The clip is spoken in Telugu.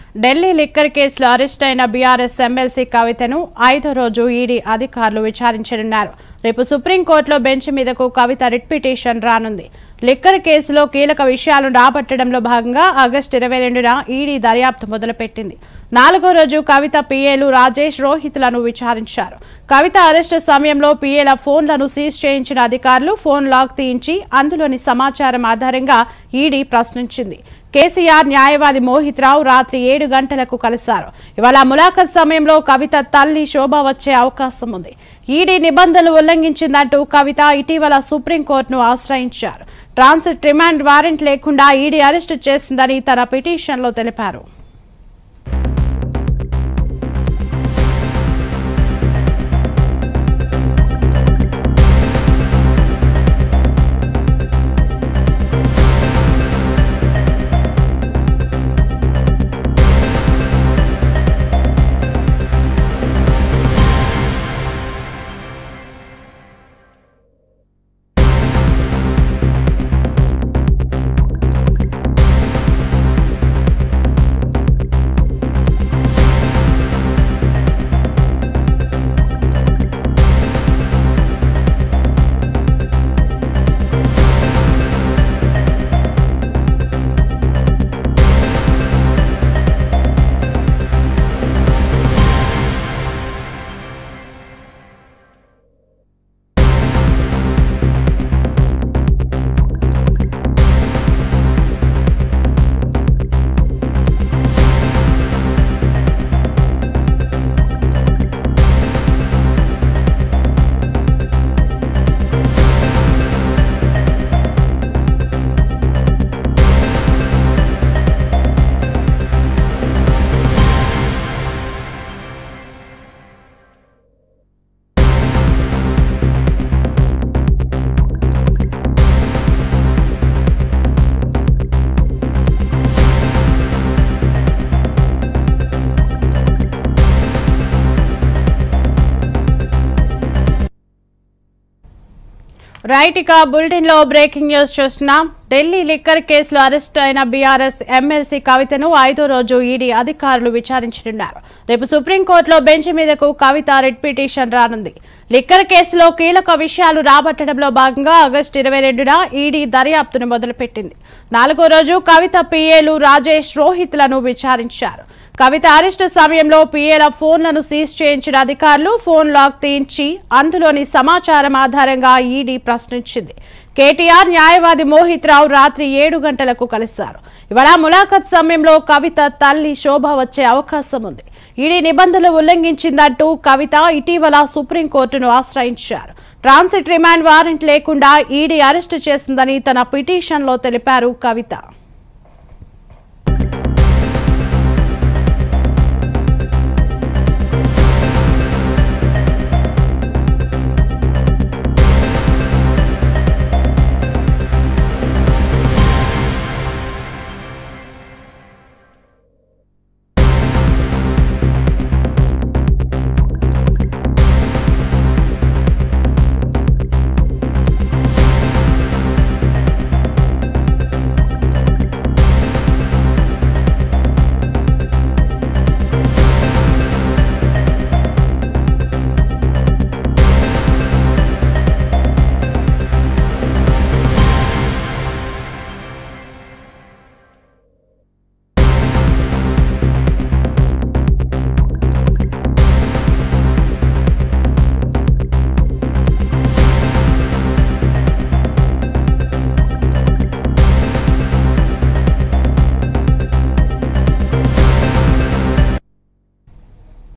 ఢిల్లీ లిక్కర్ కేసులో అరెస్ట్ అయిన బీఆర్ఎస్ ఎమ్మెల్సీ కవితను ఐదో రోజు ఈడీ అధికారులు విచారించనున్నారు రేపు సుప్రీంకోర్టులో బెంచ్ మీదకు కవిత రిట్ పిటిషన్ రానుంది లిక్కర్ కేసులో కీలక విషయాలను రాబట్టడంలో భాగంగా ఆగస్టు ఇరవై రెండున ఈడీ దర్యాప్తు మొదలుపెట్టింది నాలుగో రోజు కవిత పిఏలు రాజేష్ రోహిత్లను విచారించారు కవిత అరెస్టు సమయంలో పిఏల ఫోన్లను సీజ్ చేయించిన అధికారులు ఫోన్ లాక్ తీయించి అందులోని సమాచారం ఆధారంగా ఈడీ ప్రశ్నించింది కేసీఆర్ న్యాయవాది మోహిత్ రావు రాత్రి ఏడు గంటలకు కలిశారు ఇవాళ ములాఖత్ సమయంలో కవిత తల్లి శోభ వచ్చే అవకాశం ఉంది ఈడీ నిబంధనలు ఉల్లంఘించిందంటూ కవిత ఇటీవల సుప్రీంకోర్టును ఆశ్రయించారు ట్రాన్సిట్ రిమాండ్ వారెంట్ లేకుండా ఈడీ అరెస్టు చేసిందని తన పిటిషన్లో తెలిపారు రైట్ ఇక బులెటిన్ లో బ్రేకింగ్ న్యూస్ చూస్తున్నాం ఢిల్లీ లిక్కర్ కేసులో అరెస్ట్ అయిన బీఆర్ఎస్ ఎమ్మెల్సీ కవితను ఐదో రోజు ఈడీ అధికారులు విచారించనున్నారు రేపు సుప్రీంకోర్టులో బెంచ్ మీదకు కవిత రిట్ పిటిషన్ రానుంది లిక్కర్ కేసులో కీలక విషయాలు రాబట్టడంలో భాగంగా ఆగస్టు ఇరవై రెండున ఈడీ దర్యాప్తును మొదలుపెట్టింది నాలుగో రోజు కవిత పిఏలు రాజేష్ రోహిత్లను విచారించారు కవిత అరెస్టు సమయంలో పిఏల ఫోన్లను సీజ్ చేయించిన అధికారులు ఫోన్ లాక్ తీయించి అందులోని సమాచారం ఆధారంగా ఈడీ ప్రశ్నించింది కేటీఆర్ న్యాయవాది మోహిత్ రావు రాత్రి ఏడు గంటలకు కలిశారు ఇవాళ ములాఖత్ సమయంలో కవిత తల్లి శోభ వచ్చే అవకాశం ఉంది ఈడీ నిబంధనలు ఉల్లంఘించిందంటూ కవిత ఇటీవల సుప్రీంకోర్టును ఆశ్రయించారు ట్రాన్సిట్ రిమాండ్ వారెంట్ లేకుండా ఈడీ అరెస్టు చేసిందని తన పిటిషన్లో తెలిపారు కవిత